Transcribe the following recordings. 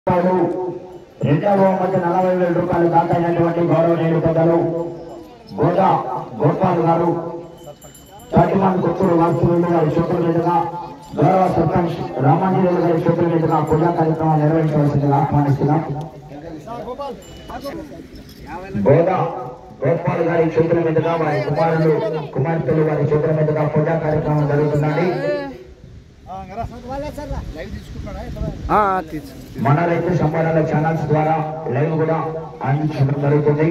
రూపాయలు రెండవ మధ్య నలభై వేల రూపాయలు దాటైనటువంటి గౌరవనీయులు పెద్దలు గోదా గోపాల్ గారు తాటిమాన్ కొత్తూరు వాసులు గారి చేతుల మీదుగా గౌరవ సర్పంచ్ రామాంజనేయులు గారి చేతుల మీదుగా పూజా కార్యక్రమం నిర్వహించవలసిందిగా ఆహ్వానిస్తున్నాం గోదా గోపాల్ గారి చేతుల మీదుగా వారి కుమారులు కుమార్తెలు వారి చేతుల మీదుగా పూజా కార్యక్రమం జరుగుతుందండి మన రైతు సంబంధాల ఛానల్స్ ద్వారా లైవ్ కూడా అందించడం జరుగుతుంది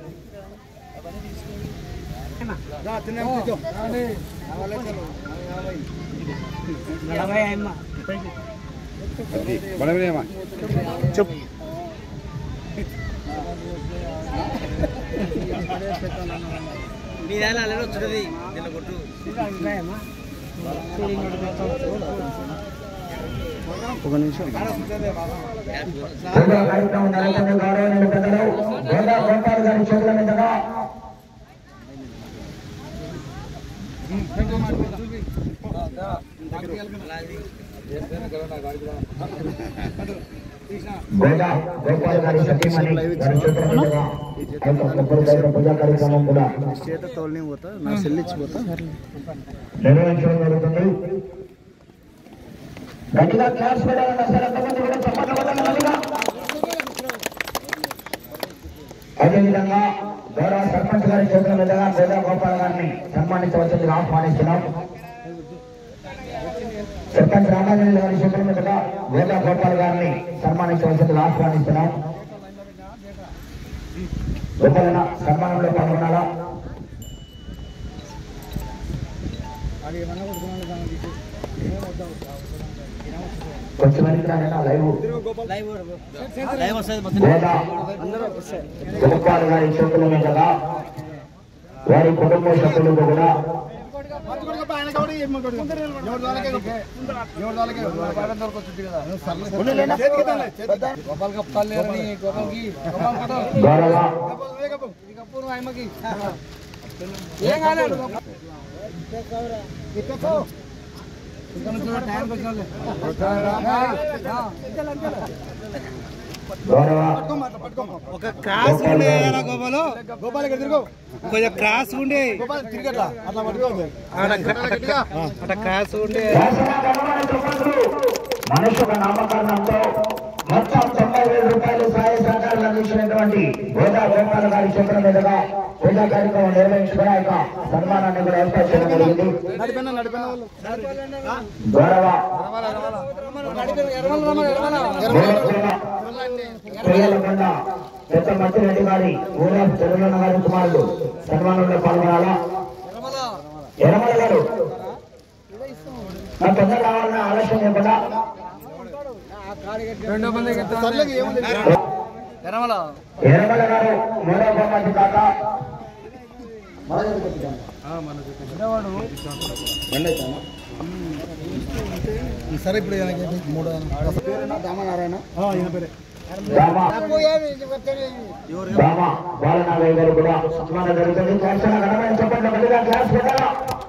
చెప్పు మీ దాని అల్లరి వచ్చున్నది నిన్న కొట్టు ఒక నిమిషం పూజా కార్యక్రమం జరుగుతుంది గౌరవనీయులు పెద్దలు గోదా గోపాల్ గారి చేతుల మీదుగా గోదా గోపాల్ గారి సతీమణి గారి చేతుల మీదుగా ఆ యొక్క కొబ్బరికాయ పూజా కార్యక్రమం కూడా చేత తోలని పోతా నా సెల్ ఇచ్చిపోతా నిర్వహించడం జరుగుతుంది గట్టిగా క్లాస్ పెట్టాలన్నా సార్ ఎంతమంది కూడా చప్పట్లు కొట్టాలి గట్టిగా. అదేవిధంగా గౌరవ సర్పంచ్ గారి చేతుల మీదుగా గోదా గోపాల్ గారిని సన్మానించవలసిందిగా ఆహ్వానిస్తున్నాం సర్పంచ్ రామాజన్ గారి చేతుల మీదుగా గోదా గోపాల్ గారిని సన్మానించవలసిందిగా ఆహ్వానిస్తున్నాం గోపాలన సన్మానంలో పాల్గొనాలా కొంచెం వెనక్కి లైవ్ లైవ్ లైవ్ వస్తుంది మొత్తం గోదా గోపాల్ గారి చేతుల మీదుగా వారి కుటుంబ సభ్యులకు కూడా గోపాల్ కప్పాలు లేరని గోపాల్కి గౌరవ ఏం కాలేదు గౌరవ ఒక క్రాస్ ఉండే గోపాలు గోపాల్ ఇక్కడ తిరుగు కొంచెం క్రాస్ ఉండే గోపాల్ తిరిగట్లా అట్లా పట్టుకోవద్దు అట్లా క్రాస్ ఉండే శాసన గణమైన సర్పంచులు మనిషి ఒక నామకరణంతో మొత్తం తొంభై వేల రూపాయలు సహాయ సహకారాలు అందించినటువంటి గోదా గోపాల్ గారి చేతుల మీదుగా పూజా కార్యక్రమం నిర్వహించుకుని ఆ యొక్క సన్మానాన్ని కూడా ఏర్పాటు చేయడం జరిగింది నడిపోయినా నడిపోయిన వాళ్ళు గౌరవ పేర్లకొండ పెద్ద మంత్రిరెడ్డి గారి ఊరా తెలంగాణ గారి కుమారుడు సన్మానంలో పాల్గొనాలా ఎరమల గారు నా తొందర కావాలన్న ఆలస్యం లేకుండా రెండో మంది సర్లకి ఏముంది ఎరమల ఎరమల గారు మూడో బహుమతి కాక సరే ఇప్పుడు ఈయనకి మూడో పేరేనా దామనారాయణ ఈయన పేరే రామ రామ బాలనాగయ్య గారు కూడా సన్మానం జరుగుతుంది క్లాసుల ఘనమైన చెప్పండి మళ్ళీగా క్లాస్ పెట్టాలా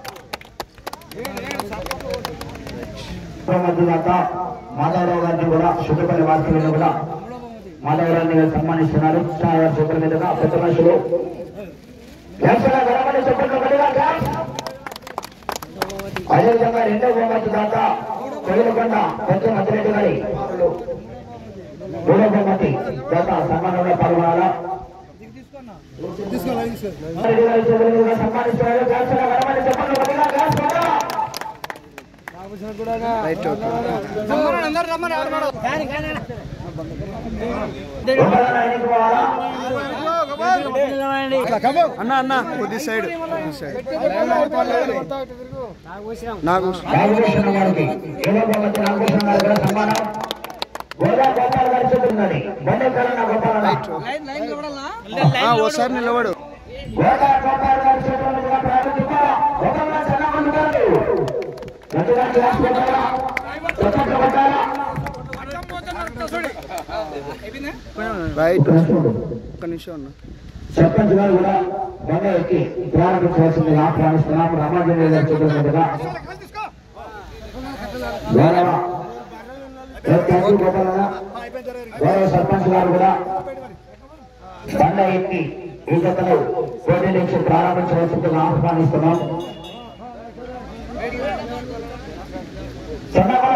బహుమతి కాక మాధవరావు గారిని కూడా శుద్ధపల్లి వాస్తవ్యులను కూడా మాధవరావుని గారు సన్మానిస్తున్నారు కృష్ణ చేతుల మీదుగా పెద్ద మనుషులు క్లాసుల ఘనమైన చెప్పండి మళ్ళీగా క్లాస్ అదేవిధంగా రెండో బహుమతి దాకా కొయ్యలకొండ పెద్ద మధ్యరెడ్డి గారి మూడో బహుమతి దాకా సన్మానంలో పాల్గొనాలా తీసుకోవాలి తీసుకోవాలి రెడ్డి గారి చేతుల మీదుగా సన్మానిస్తున్నారు క్లాసుల ఘనమైన చెప్పండి మళ్ళీగా క్లాస్ పెట్టాలా గొప్పదన ఎన్నుకోవాలా అన్న అన్న కొద్ది సైడ్ నాకు నాగభూషణ గారికి ఏడో బహుమతి నాగభూషణ గారి కూడా సన్మానం గోదా గోపాల్ గారి చెప్తున్నది బండకరణ గోపాలన ఒకసారి నిలబడు గోదా గోపాల్ గారి చేతుల మీదుగా ప్రారంభించాలా గోపాల సన్మానం గారు గట్టిగా క్లాస్ పెట్టాలా చప్పట్లు కొట్టాలా రైట్ ఒక్క నిమిషం అన్న సర్పంచ్ గారు కూడా బండ ఎక్కి ప్రారంభించవలసిందిగా ఆహ్వానిస్తున్నాము రామాజనేయ గారి చేతుల మీదుగా గౌరవ గోపాలన గౌరవ సర్పంచ్ గారు కూడా బండ ఎత్తి ఈ జతలో పోటీ నుంచి ప్రారంభించవలసిందిగా ఆహ్వానిస్తున్నాం చంద్రబాబు